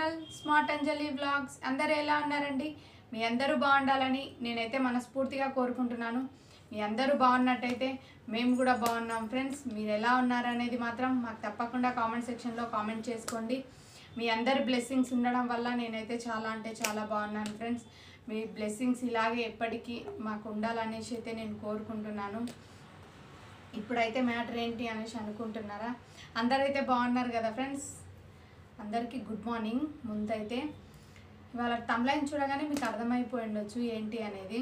Channel smart అంజలి vlogs అందరూ ఎలా ఉన్నారండి మీ అందరూ బాగుండాలని నేనైతే మనస్ఫూర్తిగా కోరుకుంటున్నాను మీ అందరూ బాగున్నట్టయితే మేము కూడా బాగున్నాం ఫ్రెండ్స్ మీరు ఎలా ఉన్నారనేది మాత్రం మాకు తప్పకుండా కామెంట్ సెక్షన్లో కామెంట్ చేసుకోండి మీ అందరి బ్లెస్సింగ్స్ ఉండడం వల్ల నేనైతే చాలా అంటే చాలా బాగున్నాను ఫ్రెండ్స్ మీ బ్లెస్సింగ్స్ ఇలాగే ఎప్పటికీ మాకు ఉండాలనేసి అయితే నేను కోరుకుంటున్నాను ఇప్పుడైతే మ్యాటర్ ఏంటి అనేసి అనుకుంటున్నారా అందరైతే బాగున్నారు కదా ఫ్రెండ్స్ అందరికీ గుడ్ మార్నింగ్ ముందైతే ఇవాళ తమ్లైన్ చూడగానే మీకు అర్థమైపోయి ఉండొచ్చు ఏంటి అనేది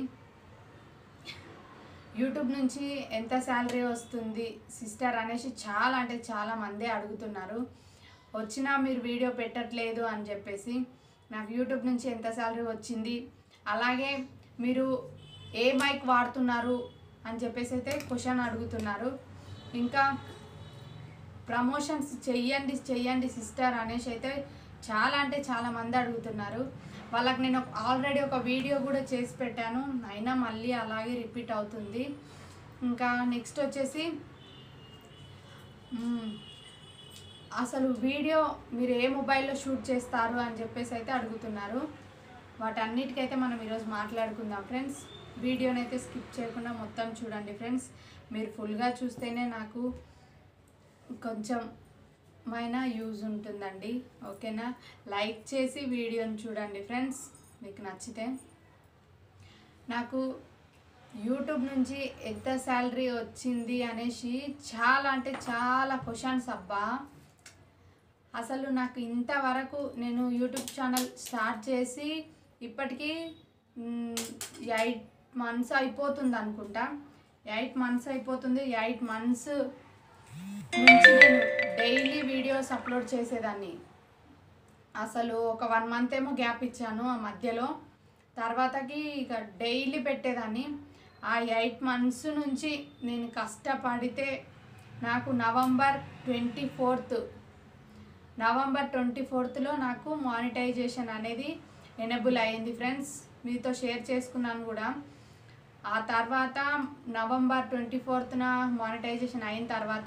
యూట్యూబ్ నుంచి ఎంత శాలరీ వస్తుంది సిస్టర్ అనేసి చాలా అంటే చాలా మందే అడుగుతున్నారు వచ్చినా మీరు వీడియో పెట్టట్లేదు అని చెప్పేసి నాకు యూట్యూబ్ నుంచి ఎంత శాలరీ వచ్చింది అలాగే మీరు ఏ మైక్ వాడుతున్నారు అని చెప్పేసి అయితే క్వశ్చన్ అడుగుతున్నారు ఇంకా ప్రమోషన్స్ చెయ్యండి చెయ్యండి సిస్టర్ అనేసి అయితే చాలా అంటే చాలా మంది అడుగుతున్నారు వాళ్ళకి నేను ఆల్రెడీ ఒక వీడియో కూడా చేసి పెట్టాను అయినా మళ్ళీ అలాగే రిపీట్ అవుతుంది ఇంకా నెక్స్ట్ వచ్చేసి మ్మ్, అసలు వీడియో మీరు ఏ మొబైల్లో షూట్ చేస్తారు అని చెప్పేసి అయితే అడుగుతున్నారు వాటన్నిటికైతే మనం ఈరోజు మాట్లాడుకుందాం ఫ్రెండ్స్ వీడియోనైతే స్కిప్ చేయకుండా మొత్తం చూడండి ఫ్రెండ్స్ మీరు ఫుల్గా చూస్తేనే నాకు కొంచెం మైనా యూజ్ ఉంటుందండి ఓకేనా లైక్ చేసి వీడియోని చూడండి ఫ్రెండ్స్ మీకు నచ్చితే నాకు యూట్యూబ్ నుంచి ఎంత శాలరీ వచ్చింది అనేసి చాలా అంటే చాలా క్వశ్చన్స్ అబ్బా అసలు నాకు ఇంతవరకు నేను యూట్యూబ్ ఛానల్ స్టార్ట్ చేసి ఇప్పటికీ ఎయిట్ మంత్స్ అయిపోతుంది అనుకుంటా ఎయిట్ మంత్స్ అయిపోతుంది ఎయిట్ మంత్స్ నుంచి నేను డైలీ వీడియోస్ అప్లోడ్ చేసేదాన్ని అసలు ఒక వన్ మంత్ ఏమో గ్యాప్ ఇచ్చాను ఆ మధ్యలో తర్వాతకి ఇక డైలీ పెట్టేదాన్ని ఆ ఎయిట్ మంత్స్ నుంచి నేను కష్టపడితే నాకు November twenty fourth November twenty ఫోర్త్లో నాకు మానిటైజేషన్ అనేది ఎనబుల్ అయింది ఫ్రెండ్స్ మీతో షేర్ చేసుకున్నాను కూడా ఆ తర్వాత నవంబర్ ట్వంటీ ఫోర్త్న మానిటైజేషన్ అయిన తర్వాత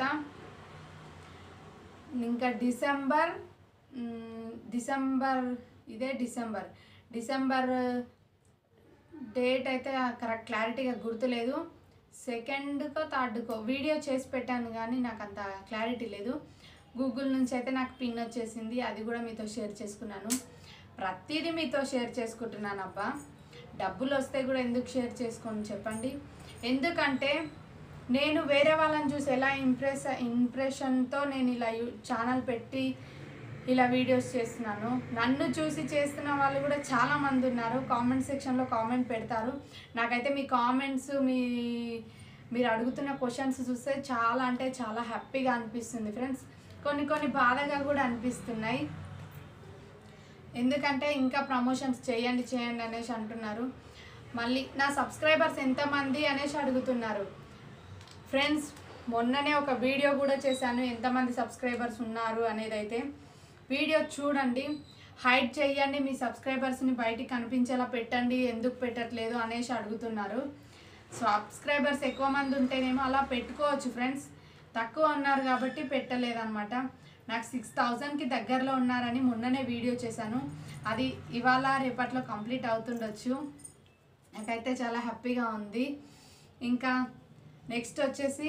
ఇంకా డిసెంబర్ మ్, డిసెంబర్ ఇదే డిసెంబర్ డిసెంబర్ డేట్ అయితే కరెక్ట్ క్లారిటీగా గుర్తులేదు సెకండ్కో థర్డ్కో వీడియో చేసి పెట్టాను కానీ నాకు అంత క్లారిటీ లేదు గూగుల్ నుంచి అయితే నాకు పిన్ వచ్చేసింది అది కూడా మీతో షేర్ చేసుకున్నాను ప్రతిదీ మీతో షేర్ చేసుకుంటున్నాను అబ్బా డబ్బులు వస్తే కూడా ఎందుకు షేర్ చేసుకోండి చెప్పండి ఎందుకంటే నేను వేరే వాళ్ళని చూసి ఎలా ఇంప్రెస్ ఇంప్రెషన్తో నేను ఇలా యూ- ఛానల్ పెట్టి ఇలా వీడియోస్ చేస్తున్నాను నన్ను చూసి చేస్తున్న వాళ్ళు కూడా చాలా మంది ఉన్నారు కామెంట్ సెక్షన్లో కామెంట్ పెడతారు నాకైతే మీ కామెంట్స్ మీ మీరు అడుగుతున్న క్వశ్చన్స్ చూస్తే చాలా అంటే చాలా హ్యాపీగా అనిపిస్తుంది ఫ్రెండ్స్ కొన్ని కొన్ని బాధగా కూడా అనిపిస్తున్నాయి ఎందుకంటే ఇంకా ప్రమోషన్స్ చేయండి చేయండి అనేసి అంటున్నారు మళ్ళీ నా సబ్స్క్రైబర్స్ ఎంతమంది అనేసి అడుగుతున్నారు ఫ్రెండ్స్ మొన్ననే ఒక వీడియో కూడా చేశాను ఎంతమంది సబ్స్క్రైబర్స్ ఉన్నారు అనేది అయితే వీడియో చూడండి హైడ్ చేయండి మీ సబ్స్క్రైబర్స్ని బయటికి కనిపించేలా పెట్టండి ఎందుకు పెట్టట్లేదు అనేసి అడుగుతున్నారు సబ్స్క్రైబర్స్ ఎక్కువ మంది ఉంటేనేమో అలా పెట్టుకోవచ్చు ఫ్రెండ్స్ తక్కువ ఉన్నారు కాబట్టి పెట్టలేదన్నమాట నాకు సిక్స్ థౌజండ్కి దగ్గరలో ఉన్నారని మొన్ననే వీడియో చేశాను అది ఇవాళ రేపట్లో కంప్లీట్ అవుతుండొచ్చు నాకైతే చాలా హ్యాపీగా ఉంది ఇంకా నెక్స్ట్ వచ్చేసి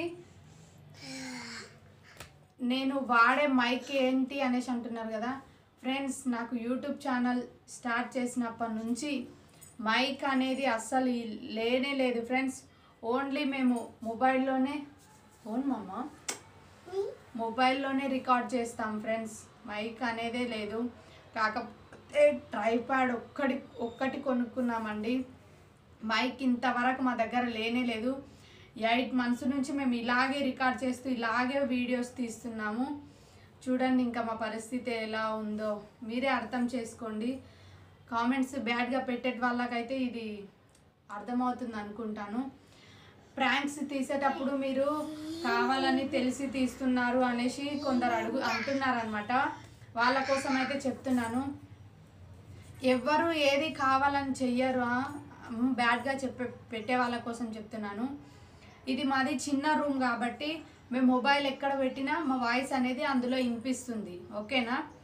నేను వాడే మైక్ ఏంటి అనేసి అంటున్నారు కదా ఫ్రెండ్స్ నాకు యూట్యూబ్ ఛానల్ స్టార్ట్ చేసినప్పటి నుంచి మైక్ అనేది అస్సలు ఈ- లేనే లేదు ఫ్రెండ్స్ ఓన్లీ మేము మొబైల్లోనే ఫోన్ మమ్మ మొబైల్లోనే రికార్డ్ చేస్తాం ఫ్రెండ్స్ మైక్ అనేదే లేదు కాకపోతే ట్రైప్యాడ్ ఒక్కటి ఒక్కటి కొనుక్కున్నామండి మైక్ ఇంతవరకు మా దగ్గర లేనే లేదు ఎయిట్ మంత్స్ నుంచి మేము ఇలాగే రికార్డ్ చేస్తూ ఇలాగే వీడియోస్ తీస్తున్నాము చూడండి ఇంకా మా పరిస్థితి ఎలా ఉందో మీరే అర్థం చేసుకోండి కామెంట్స్ బ్యాడ్గా పెట్టే వాళ్ళకైతే ఇది అర్థమవుతుంది అనుకుంటాను ప్రాంక్స్ తీసేటప్పుడు మీరు కావాలని తెలిసి తీస్తున్నారు అనేసి కొందరు అడుగు అంటున్నారనమాట వాళ్ళ కోసం అయితే చెప్తున్నాను ఎవ్వరు ఏది కావాలని చెయ్యరు ఆ? మ్, బ్యాడ్గా చెప్పే పెట్టే వాళ్ళ కోసం చెప్తున్నాను ఇది మాది చిన్న రూమ్ కాబట్టి మేము మొబైల్ ఎక్కడ పెట్టినా మా వాయిస్ అనేది అందులో వినిపిస్తుంది ఓకేనా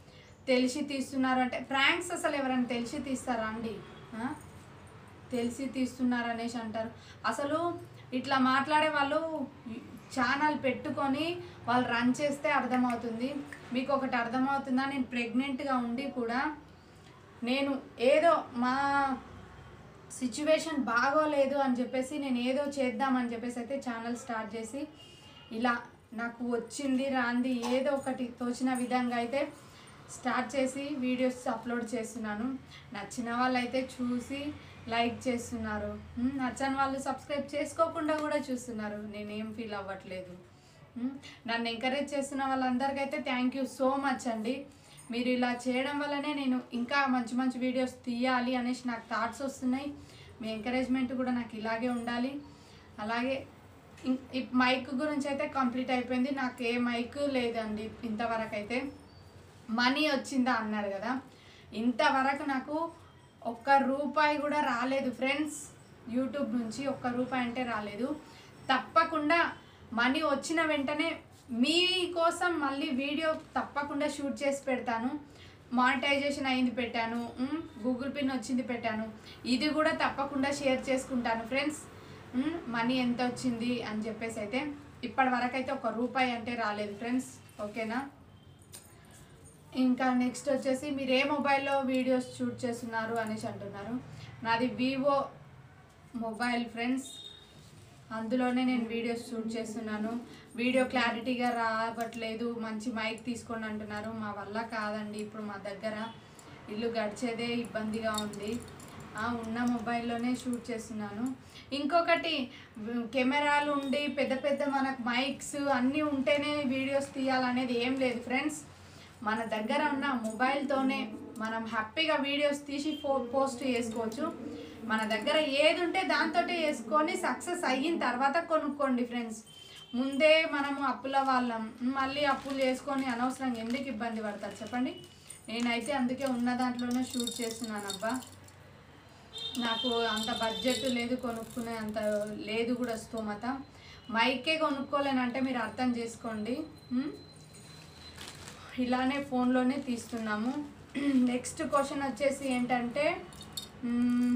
తెలిసి తీస్తున్నారు అంటే ప్రాంక్స్ అసలు ఎవరైనా తెలిసి తీస్తారా అండి ఆ? తెలిసి తీస్తున్నారు అనేసి అంటారు అసలు ఇట్లా మాట్లాడే వాళ్ళు ఛానల్ పెట్టుకొని వాళ్ళు రన్ చేస్తే అర్థమవుతుంది మీకు ఒకటి అర్థమవుతుందా నేను ప్రెగ్నెంట్గా ఉండి కూడా నేను ఏదో మా సిచ్యువేషన్ బాగోలేదు అని చెప్పేసి నేను ఏదో చేద్దామని చెప్పేసి అయితే ఛానల్ స్టార్ట్ చేసి ఇలా నాకు వచ్చింది రాంది ఏదో ఒకటి తోచిన విధంగా అయితే స్టార్ట్ చేసి వీడియోస్ అప్లోడ్ చేస్తున్నాను నచ్చిన వాళ్ళు అయితే చూసి లైక్ చేస్తున్నారు ఉమ్, నచ్చని వాళ్ళు సబ్స్క్రైబ్ చేసుకోకుండా కూడా చూస్తున్నారు నేనేం ఫీల్ అవ్వట్లేదు ఉమ్, నన్ను ఎంకరేజ్ చేస్తున్న వాళ్ళందరికైతే థ్యాంక్ యూ సో మచ్ అండి మీరు ఇలా చేయడం వల్లనే నేను ఇంకా మంచి మంచి వీడియోస్ తీయాలి అనేసి నాకు థాట్స్ వస్తున్నాయి మీ ఎంకరేజ్మెంట్ కూడా నాకు ఇలాగే ఉండాలి అలాగే ఇం- ఈ మైక్ గురించి అయితే కంప్లీట్ అయిపోయింది నాకు ఏ మైక్ లేదండి ఇంతవరకు అయితే మనీ వచ్చిందా అన్నారు కదా ఇంతవరకు నాకు ఒక్క రూపాయి కూడా రాలేదు ఫ్రెండ్స్ యూట్యూబ్ నుంచి ఒక్క రూపాయి అంటే రాలేదు తప్పకుండా మనీ వచ్చిన వెంటనే మీ కోసం మళ్ళీ వీడియో తప్పకుండా షూట్ చేసి పెడతాను మానిటైజేషన్ అయింది పెట్టాను ఉమ్, గూగుల్ పిన్ వచ్చింది పెట్టాను ఇది కూడా తప్పకుండా షేర్ చేసుకుంటాను ఫ్రెండ్స్ ఉమ్, మనీ ఎంత వచ్చింది అని చెప్పేసి అయితే ఇప్పటి వరకు అయితే ఒక రూపాయి అంటే రాలేదు ఫ్రెండ్స్ ఓకేనా ఇంకా నెక్స్ట్ వచ్చేసి మీరు ఏ మొబైల్లో వీడియోస్ షూట్ చేస్తున్నారు అనేసి అంటున్నారు నాది వివో మొబైల్ ఫ్రెండ్స్ అందులోనే నేను వీడియోస్ షూట్ చేస్తున్నాను వీడియో క్లారిటీగా రావట్లేదు మంచి మైక్ తీసుకోండి అంటున్నారు మా వల్ల కాదండి ఇప్పుడు మా దగ్గర ఇల్లు గడిచేదే ఇబ్బందిగా ఉంది ఆ, ఉన్న మొబైల్లోనే షూట్ చేస్తున్నాను ఇంకొకటి వ్- కెమెరాలు ఉండి పెద్ద పెద్ద మనకు మైక్స్ అన్నీ ఉంటేనే వీడియోస్ తీయాలనేది ఏం లేదు ఫ్రెండ్స్ మన దగ్గర ఉన్న మొబైల్తోనే మనం హ్యాపీగా వీడియోస్ తీసి ఫో పోస్ట్ చేసుకోవచ్చు మన దగ్గర ఏది ఉంటే దాంతో వేసుకొని సక్సెస్ అయిన తర్వాత కొనుక్కోండి ఫ్రెండ్స్ ముందే మనము అప్పుల వాళ్ళం మళ్ళీ అప్పులు చేసుకొని అనవసరంగా ఎందుకు ఇబ్బంది పడతారు చెప్పండి నేనైతే అందుకే ఉన్న దాంట్లోనే షూట్ చేస్తున్నాను అబ్బా నాకు అంత బడ్జెట్ లేదు కొనుక్కునే అంత లేదు కూడా స్తోమత మైకే కొనుక్కోలేనంటే మీరు అర్థం చేసుకోండి ఉం? ఇలానే ఫోన్లోనే తీస్తున్నాము నెక్స్ట్ క్వశ్చన్ వచ్చేసి ఏంటంటే మ్మ్,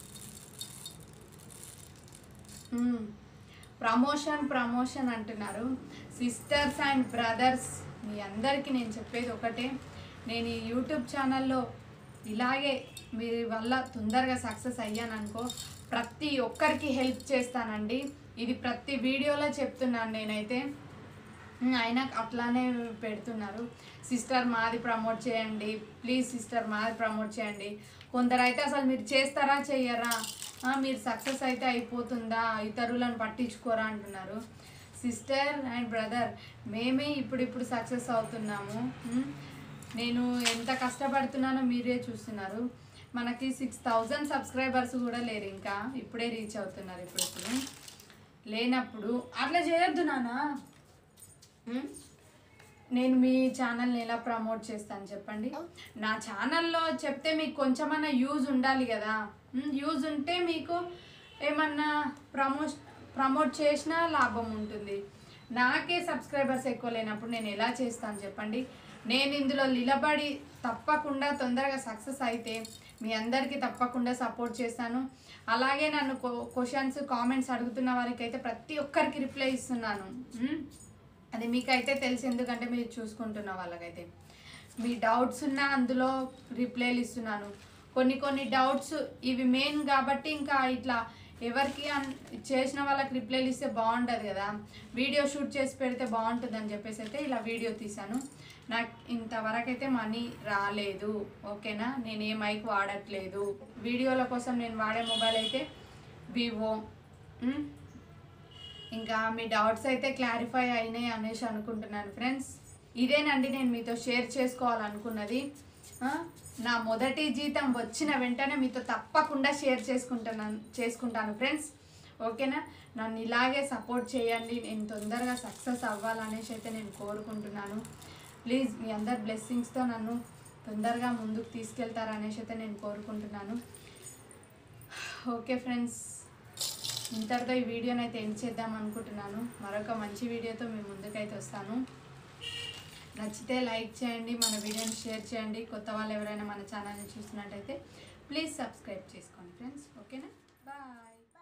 మ్మ్, ప్రమోషన్ ప్రమోషన్ అంటున్నారు సిస్టర్స్ అండ్ బ్రదర్స్ మీ అందరికీ నేను చెప్పేది ఒకటే నేను ఈ యూట్యూబ్ ఛానల్లో ఇలాగే మీ వల్ల తొందరగా సక్సెస్ అయ్యాను అనుకో ప్రతి ఒక్కరికి హెల్ప్ చేస్తానండి ఇది ప్రతి వీడియోలో చెప్తున్నాను నేనైతే ఉమ్, ఆయన అట్లానే పెడుతున్నారు సిస్టర్ మాది ప్రమోట్ చేయండి ప్లీజ్ సిస్టర్ మాది ప్రమోట్ చేయండి కొందరు అయితే అసలు మీరు చేస్తారా చెయ్యరా ఆ, మీరు సక్సెస్ అయితే అయిపోతుందా ఇతరులను పట్టించుకోరా అంటున్నారు సిస్టర్ అండ్ బ్రదర్ మేమే ఇప్పుడు ఇప్పుడు సక్సెస్ అవుతున్నాము ఉమ్, నేను ఎంత కష్టపడుతున్నానో మీరే చూస్తున్నారు మనకి సిక్స్ థౌజండ్ సబ్స్క్రైబర్స్ కూడా లేరు ఇంకా ఇప్పుడే రీచ్ అవుతున్నారు ఇప్పుడు ఇప్పుడు లేనప్పుడు అట్లా చేయొద్దు నానా ఉమ్, నేను మీ ఛానల్ని ఎలా ప్రమోట్ చేస్తాను చెప్పండి నా ఛానల్లో చెప్తే మీకు కొంచెమన్నా యూజ్ ఉండాలి కదా యూజ్ ఉంటే మీకు ఏమన్నా ప్రమోట్ ప్రమోట్ చేసినా లాభం ఉంటుంది నాకే సబ్స్క్రైబర్స్ ఎక్కువ లేనప్పుడు నేను ఎలా చేస్తాను చెప్పండి నేను ఇందులో నిలబడి తప్పకుండా తొందరగా సక్సెస్ అయితే మీ అందరికీ తప్పకుండా సపోర్ట్ చేస్తాను అలాగే నన్ను క్వశ్చన్స్ కామెంట్స్ అడుగుతున్న వారికి అయితే ప్రతి ఒక్కరికి రిప్లై ఇస్తున్నాను ఉమ్? అది మీకైతే తెలుసు ఎందుకంటే మీరు చూసుకుంటున్న వాళ్ళకైతే మీ డౌట్స్ ఉన్నా అందులో రిప్లైలు ఇస్తున్నాను కొన్ని కొన్ని డౌట్స్ ఇవి మెయిన్ కాబట్టి ఇంకా ఇట్లా ఎవరికి అన్- చేసిన వాళ్ళకి రిప్లైలు ఇస్తే బాగుంటుంది కదా వీడియో షూట్ చేసి పెడితే బాగుంటుంది అని చెప్పేసి అయితే ఇలా వీడియో తీశాను నాకు ఇంతవరకు అయితే మనీ రాలేదు ఓకేనా నేను ఏ మైక్ వాడట్లేదు వీడియోల కోసం నేను వాడే మొబైల్ అయితే వివో ఉమ్, ఇంకా మీ డౌట్స్ అయితే క్లారిఫై అయినాయి అనేసి అనుకుంటున్నాను ఫ్రెండ్స్ ఇదేనండి నేను మీతో షేర్ చేసుకోవాలనుకున్నది ఆ, నా మొదటి జీతం వచ్చిన వెంటనే మీతో తప్పకుండా షేర్ చేసుకుంటున్నాను చేసుకుంటాను ఫ్రెండ్స్ ఓకేనా నన్ను ఇలాగే సపోర్ట్ చేయండి నేను తొందరగా సక్సెస్ అవ్వాలనేసి అయితే నేను కోరుకుంటున్నాను ప్లీజ్ మీ అందరి బ్లెస్సింగ్స్తో నన్ను తొందరగా ముందుకు తీసుకెళ్తారనేసి అయితే నేను కోరుకుంటున్నాను ఓకే ఫ్రెండ్స్ ఇంతటితో ఈ వీడియోని అయితే ఎండ్ చేద్దాం అనుకుంటున్నాను మరొక మంచి వీడియోతో మీ ముందుకైతే వస్తాను నచ్చితే లైక్ చేయండి మన వీడియోని షేర్ చేయండి కొత్త వాళ్ళు ఎవరైనా మన ఛానల్ని చూస్తున్నట్టయితే ప్లీజ్ సబ్స్క్రైబ్ చేసుకోండి ఫ్రెండ్స్ ఓకేనా బాయ్